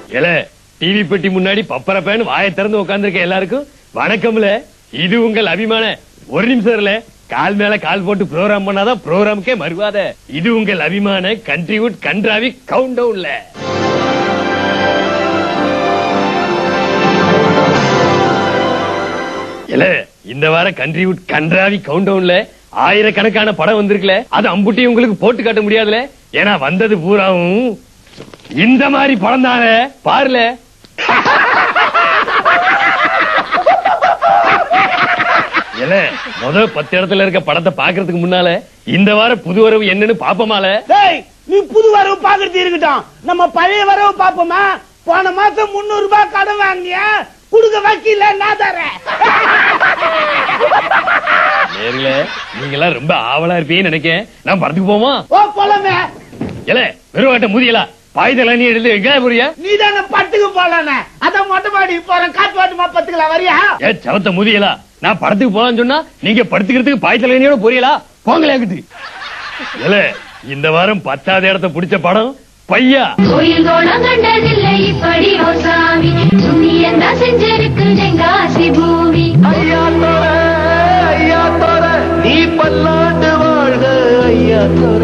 ஏல டிவி பெட்டி முன்னாடி பப்பர பேன் வாயை திறந்து உட்கார்ந்திருக்க எல்லாருக்கும் வணக்கம்ல இது உங்கள் அபிமான ஒரு நிமிஷம் இல்ல கால் மேல கால் போட்டு ப்ரோகிராம் பண்ணாதான் ப்ரோகிராமுக்கே மறுவாத இது உங்கள் அபிமான கண்ட்ரிவுட் கன்றாவி கவுண்ட் டவுன்ல இல்ல இந்த வாரம் கண்ட்ரிவுட் கன்றாவி கவுண்ட் டவுன்ல ஆயிரக்கணக்கான படம் வந்திருக்குல அது அம்புட்டி உங்களுக்கு போட்டு காட்ட முடியாதுல ஏன்னா வந்தது பூராவும் இந்த மாதிரி படம் தானே பாருல இல்ல முதல் பத்து இடத்துல இருக்க படத்தை பாக்குறதுக்கு முன்னால இந்த வாரம் புது வரவு என்னன்னு பாப்பமால டேய் நீ புது வரவு பாக்குறது இருக்கட்டும் நம்ம பழைய வரவு பாப்போமா போன மாசம் முன்னூறு ரூபாய் கடன் வாங்கிய குடுக்க வக்கீல நான் தரேன் நேர்ல நீங்க எல்லாம் ரொம்ப ஆவலா இருப்பீங்கன்னு நினைக்கேன் நான் படத்துக்கு போவோமா ஓ போலமே இல்ல வெறுவாட்ட முதியலா பாய்தல நீ எடுத்து எங்க புரிய நீ தானே பட்டுக்கு போலானே அதான் மொட்டை மாடி போறேன் காத்து வாட்டுமா பத்துக்கலாம் வரியா ஏ சவத்த முதியலா நான் படத்துக்கு போலாம்னு சொன்னா நீங்க படுத்துக்கிறதுக்கு பாய்தலனியோட போறீங்களா போங்களே அங்கிட்டு இல்ல இந்த வாரம் பத்தாவது இடத்த பிடிச்ச படம் பையா கோயில் கோலம் கண்டதில்லை இப்படி ஓ சாமி புண்ணியம் தான் செஞ்சிருக்கு தெங்காசி பூமி ஐயா தோர ஐயா தோர நீ பல்லாண்டு வாழ்க ஐயா தோர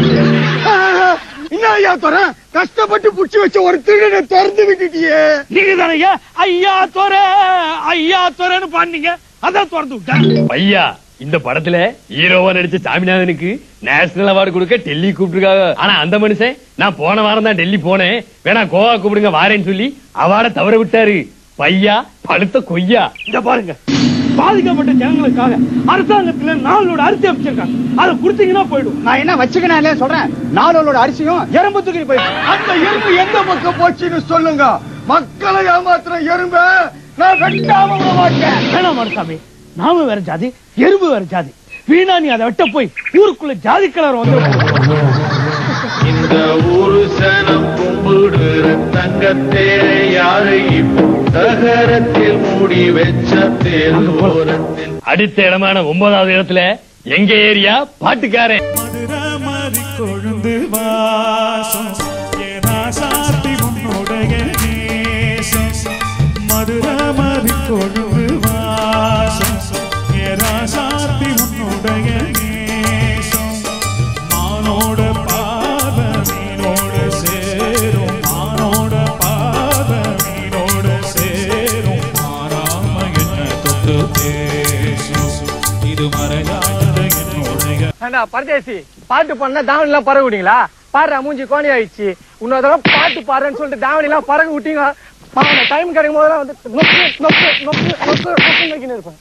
என்ன ஐயா தோற கஷ்டப்பட்டு புடிச்சு வச்ச ஒரு திருடனை திறந்து விட்டுட்டியே நீங்க தானே ஐயா ஐயா தோற ஐயா தோறன்னு பாடுனீங்க அதான் திறந்து விட்டேன் பையா இந்த படத்துல ஹீரோவா நடிச்ச சாமிநாதனுக்கு நேஷனல் அவார்டு கொடுக்க டெல்லி கூப்பிட்டுருக்காங்க ஆனா அந்த மனுஷன் நான் போன வாரம் தான் டெல்லி போனேன் வேணா கோவா கூப்பிடுங்க வாரேன்னு சொல்லி அவார்ட தவற விட்டாரு பையா பழுத்த கொய்யா இங்க பாருங்க பாதிக்கப்பட்ட ஜனங்களுக்காக அரசாங்கத்துல நாளோட அரிசி அமைச்சிருக்காங்க அதை கொடுத்தீங்கன்னா போயிடும் நான் என்ன வச்சுக்கணும் சொல்றேன் நாளோட அரிசியும் எறும்பு தூக்கி போயிடும் அந்த எறும்பு எந்த பக்கம் போச்சுன்னு சொல்லுங்க மக்களை ஏமாத்துற எறும்ப நான் வெட்டாம விட மாட்டேன் வேணாம் மருசாமி நாம வேற ஜாதி எறும்பு வேற ஜாதி வீணா நீ அதை வெட்ட போய் ஊருக்குள்ள ஜாதி கலர் வந்து இந்த ஊரு சனம் கும்பிடுற தங்கத்தேரை யாரு இப்போ தகரத்தில் மூடி வச்ச தேர் ஓரத்தில் அடுத்த இடமான ஒன்பதாவது இடத்துல எங்க ஏரியா பாட்டுக்காரன் மதுரை மாறி கொழுந்து வாசம் ஏனா சாத்தி உன்னுடைய நேசம் மதுரை மாறி கொழுந்து வாசம் ஏனா சாத்தி உன்னுடைய நேசம் மானோட பாத மீனோட சேரும் மானோட பாத மீனோட சேரும் மாறாம என்ன தொட்டு பேசும் இது மறையாத என்னுடைய ஏண்டா பரதேசி பாட்டு பண்ண தாவணி எல்லாம் பறக்க விட்டீங்களா பாடுறா மூஞ்சி கோணி ஆயிடுச்சு இன்னொரு தடவை பாட்டு பாடுறேன்னு சொல்லிட்டு தாவணி எல்லாம் பறக்க விட்டீங்க பாவன டைம் கிடைக்கும் போதெல்லாம் வந்து நொக்கு நொக்கு நொக்கு நொக்கு நொக்கு நொக்கின்னு இருப்பேன்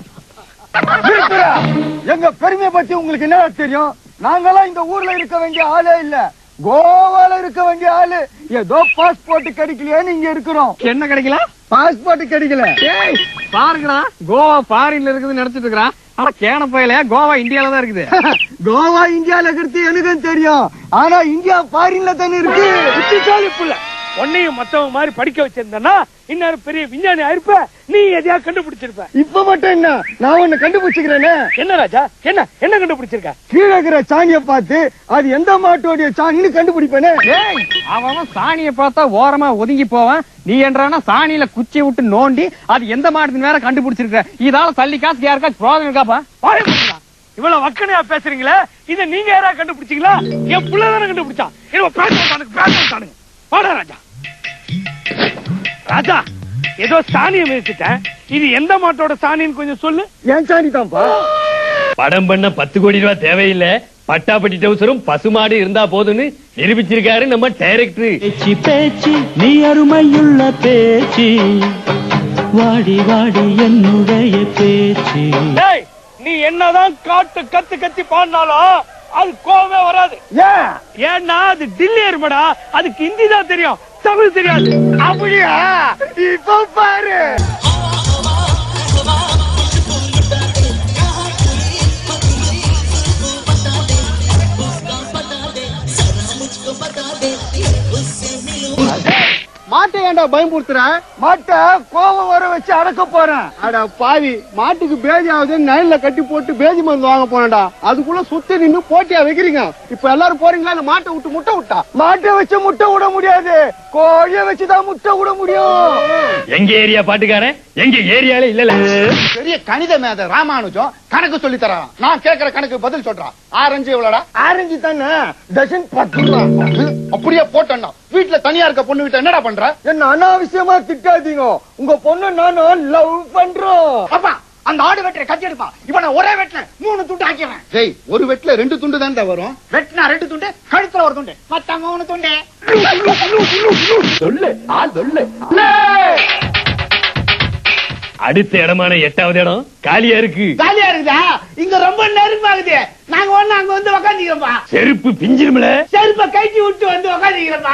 எங்க பெருமையை பத்தி உங்களுக்கு என்ன தெரியும் நாங்கெல்லாம் இந்த ஊர்ல இருக்க வேண்டிய ஆளே இல்ல கோவால இருக்க வேண்டிய ஆளு ஏதோ பாஸ்போர்ட் கிடைக்கலையேன்னு இங்க இருக்கிறோம் என்ன கிடைக்கல பாஸ்போர்ட் கிடைக்கல ஏய் பாருங்கடா கோவா ஃபாரின்ல இருக்குதுன்னு நினைச்சிட்டு இருக்கிறான் ஆனா கேன பயல கோவா இந்தியால தான் இருக்குது கோவா இந்தியால இருக்கிறது எனக்கும் தெரியும் ஆனா இந்தியா ஃபாரின்ல தானே இருக்கு புத்திசாலி புள்ள உன்னையும் மத்தவங்க மாதிரி படிக்க வச்சிருந்தனா இன்னொரு பெரிய விஞ்ஞானி ஆயிருப்ப நீ எதையா கண்டுபிடிச்சிருப்ப இப்ப மட்டும் என்ன நான் ஒண்ணு கண்டுபிடிச்சுக்கிறேனே என்ன ராஜா என்ன என்ன கண்டுபிடிச்சிருக்க கீழே இருக்கிற சாணியை பார்த்து அது எந்த மாட்டோடைய சாணின்னு கண்டுபிடிப்பேனே ஏய் அவன் சாணியை பார்த்தா ஓரமா ஒதுங்கி போவான் நீ என்றானா சாணியில குச்சி விட்டு நோண்டி அது எந்த மாட்டுன்னு வேற கண்டுபிடிச்சிருக்க இதால தள்ளி காசு யாருக்காச்சும் பிரோஜனம் இருக்காப்பா வாயை மூடுடா. இவ்வளவு வக்கனையா பேசுறீங்களே இத நீங்க யாரா கண்டுபிடிச்சீங்களா என் புள்ள தானே கண்டுபிடிச்சான் என்ன பேசுறானுங்க பேசுறானுங்க வாடா ராஜா ராஜா ஏதோ சாணியை மிதிச்சிட்டேன் இது எந்த மாட்டோட சாணின்னு கொஞ்சம் சொல்லு ஏன் சாணி தான்ப்பா படம் பண்ண பத்து கோடி ரூபாய் தேவையில்லை பட்டாப்பட்டி டவுசரும் பசுமாடு இருந்தா போதும்னு நிரூபிச்சிருக்காரு நம்ம டைரக்டர் பேச்சு பேச்சு நீ அருமையுள்ள பேச்சு வாடி வாடி என்னுடைய பேச்சு டேய் நீ என்னதான் காட்டு கத்து கத்தி பாடினாலும் அது கோவமே வராது ஏன் ஏன்னா அது டில்லி எருமடா அதுக்கு ஹிந்தி தான் தெரியும் தமிழ் தெரியாது அப்படியா இப்ப பாரு மாட்டை ஏன்டா பயம்புறுத்துற மாட்டை கோபம் வர வச்சு அடக்க போறேன் அட பாவி மாட்டுக்கு பேதி ஆகுது நைல்ல கட்டி போட்டு பேதி மருந்து வாங்க போனடா அதுக்குள்ள சுத்தி நின்னு போட்டியா வைக்கிறீங்க இப்ப எல்லாரும் போறீங்களா இந்த மாட்டை விட்டு முட்டை விட்டா மாட்டை வச்சு முட்டை விட முடியாது கோழிய வச்சுதான் முட்டை விட முடியும் எங்க ஏரியா பாட்டுக்காரன் எங்க ஏரியால இல்லல பெரிய கணித மேத ராமானுஜம் கணக்கு சொல்லி தரான் நான் கேக்குற கணக்கு பதில் சொல்றான் ஆரஞ்சு எவ்வளோடா ஆரஞ்சு தானே டசன் பத்து ரூபா அப்படியே போட்டோம்னா வீட்டுல தனியா இருக்க பொண்ணு கிட்ட என்னடா பண்ற என்ன அனாவசியமா திட்டாதீங்க உங்க பொண்ணு நானும் லவ் பண்றோம் அப்பா அந்த ஆடு வெட்டுற கத்தி எடுப்பா இப்ப நான் ஒரே வெட்டுல மூணு துண்டு ஆக்கிறேன் டேய் ஒரு வெட்டுல ரெண்டு துண்டு தான் வரும் வெட்டினா ரெண்டு துண்டு கழுத்துல ஒரு துண்டு மத்த மூணு துண்டு சொல்லு ஆ சொல்லு அடுத்த இடமான எட்டாவது இடம் காலியா இருக்கு ஜாலியா இருக்குதா இங்க ரொம்ப நெருப்பாகுது நாங்க ஒண்ணு அங்க வந்து உக்காந்துக்கிறோம்ப்பா செருப்பு பிஞ்சிருமல செருப்ப கைக்கு விட்டு வந்து உக்காந்துக்கிறோம்ப்பா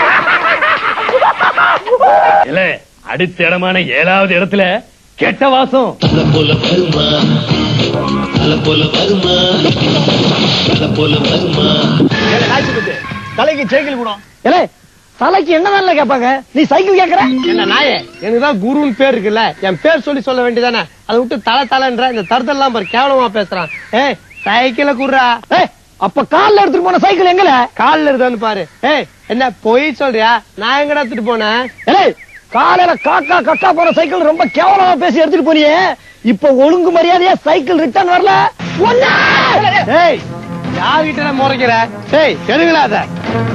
இல்ல அடுத்த இடமான ஏழாவது இடத்துல கெட்ட வாசம் அல போல வருமா அல போல வருமா அல போல வருமா தலைக்கு சைக்கிள் கூட ஏலே தலைக்கு என்ன வேலை கேட்பாங்க நீ சைக்கிள் கேக்குற என்ன நாயே எனக்குதான் குருன்னு பேர் இருக்குல்ல என் பேர் சொல்லி சொல்ல வேண்டியதானே அதை விட்டு தலை தலைன்ற இந்த தருதெல்லாம் பாரு கேவலமா பேசுறான் ஏய் சைக்கிள குடுறா ஏய் அப்ப கால்ல எடுத்துட்டு போன சைக்கிள் எங்கல கால்ல எடுத்து பாரு ஏய் என்ன பொய் சொல்றியா நான் எங்கடா எடுத்துட்டு போனேன் ஏய் காலையில காக்கா கக்கா போற சைக்கிள் ரொம்ப கேவலமா பேசி எடுத்துட்டு போனியே இப்ப ஒழுங்கு மரியாதையா சைக்கிள் ரிட்டர்ன் வரல ஒண்ணு! ஏய் யார்கிட்ட முறைக்கிற ஏய் எடுங்களா அத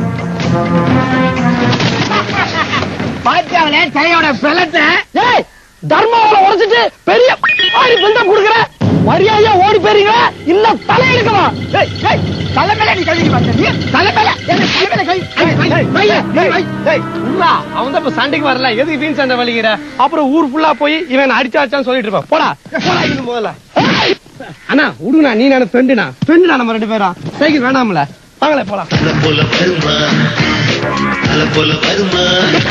பாத்தியாவலே தலையோட பிளத்தை ஏய் தர்மாவளை உடைச்சிட்டு பெரிய ஆடி பந்தம் குடுக்குற மரியாதையா ஓடி போறீங்களா இல்ல தலை எடுக்கவா ஏய் ஏய் தலை மேல நீ கழுவி பார்த்த தலை மேல என்ன தலை மேல கை கை, கை, கை, கை, கை. ஏய் உர்ரா அவன் தான் இப்ப சண்டைக்கு வரல எதுக்கு வீண் சண்டை வலிக்கிற அப்புறம் ஊர் ஃபுல்லா போய் இவன் அடிச்சா அடிச்சான்னு சொல்லிட்டு இருப்பான் போடா போடா இது முதல்ல ஏய், அண்ணா விடுங்கண்ணா நீ நான் ஃப்ரெண்டுண்ணா ஃப்ரெண்டுண்ணா நம்ம ரெண்டு பேரும் சைக்கிள் வேணாம்ல வாங்களே போலாம் அல போல வருமா அல போல வருமா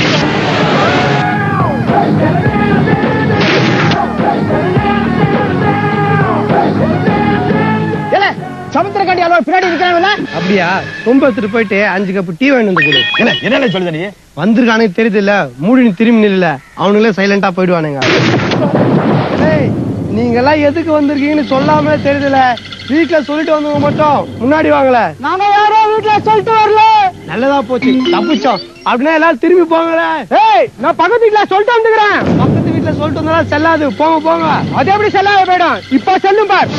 ஏல சமுத்திரக்காண்டி அல்வா பின்னாடி இருக்கிறாங்கல்ல அப்படியா ரொம்ப எடுத்துட்டு போயிட்டு அஞ்சு கப்பு டீ வேணும் வந்து கொடு என்ன என்ன சொல்லுத நீ வந்திருக்கானுங்க தெரியுது இல்ல மூடி திரும்பி நில்ல அவனுங்களே சைலண்டா போயிடுவானுங்க ஏய், நீங்க எல்லாம் எதுக்கு வந்திருக்கீங்கன்னு சொல்லாம தெரியுதுல வீட்டுல சொல்லிட்டு வந்தவங்க மட்டும் முன்னாடி வாங்கல நாங்க யாரோ வீட்டுல சொல்லிட்டு வரல நல்லதா போச்சு தப்பிச்சோம் அப்படின்னா எல்லாரும் திரும்பி போங்கல ஏய் நான் பக்கத்து வீட்டுல சொல்லிட்டு வந்துக்கிறேன் பக்கத்து வீட்டுல சொல்லிட்டு வந்தா செல்லாது போங்க போங்க அது எப்படி செல்லாத போயிடும் இப்ப செல்லும் பார்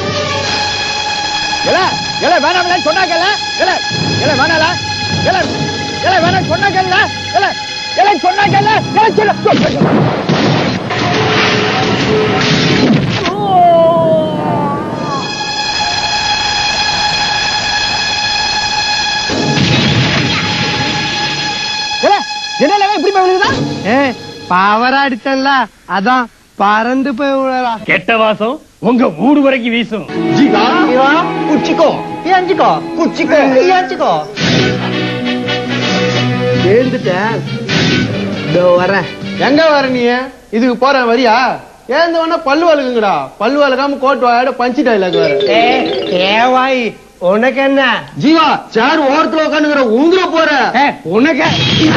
ஏல ஏல வேணாம்ல சொன்னாங்கல்ல ஏல ஏல வேணால ஏல ஏல வேணாம் சொன்னாங்கல்ல ஏல ஏல சொன்னாங்கல்ல ஏல சொல்ல என்ன இப்படி போய் விழுகுதா ஏ பவரா அடிச்சல அதான் பறந்து போய் விழலாம் கெட்ட வாசம் உங்க ஊடு வரைக்கும் வீசும் குச்சிக்கோ ஏஞ்சிக்கோ குச்சிக்கோ ஏஞ்சிக்கோ எழுந்துட்டேன் இதோ வரேன் எங்க வர நீ இதுக்கு போற வரியா ஏந்த உடனே பல்லு வலுக்குங்கடா பல்லு வலுக்காம கோட் வாயோட பஞ்சு டைலாக் வர ஏவாய் உனக்கு என்ன ஜீவா சார் ஓரத்துல உட்காந்துக்கிற உந்துல போற உனக்கு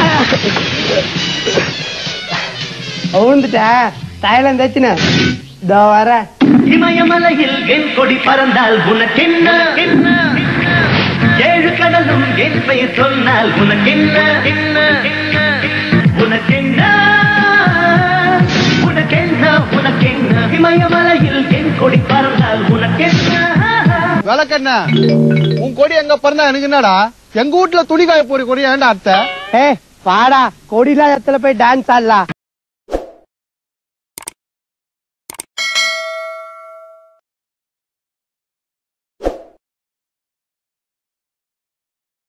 உழுந்துட்ட தைலம் தேய்ச்சின இதோ வர இமயமலையில் என் கொடி பறந்தால் உனக்கென்ன என்ன ஏழு கடலும் என் பெயர் சொன்னால் உனக்கென்ன என்ன உனக்கென்ன உனக்கென்ன உனக்கென்ன இமயமலையில் என் கொடி பறந்தால் உனக்கென்ன விளக்கண்ண உன் கொடி எங்க பிறந்தா எனக்கு என்னடா எங்க வீட்டுல துணி காய போற கொடி ஏன்டா அத்தை ஏ பாடா கொடிலா இடத்துல போய் டான்ஸ் ஆடலாம்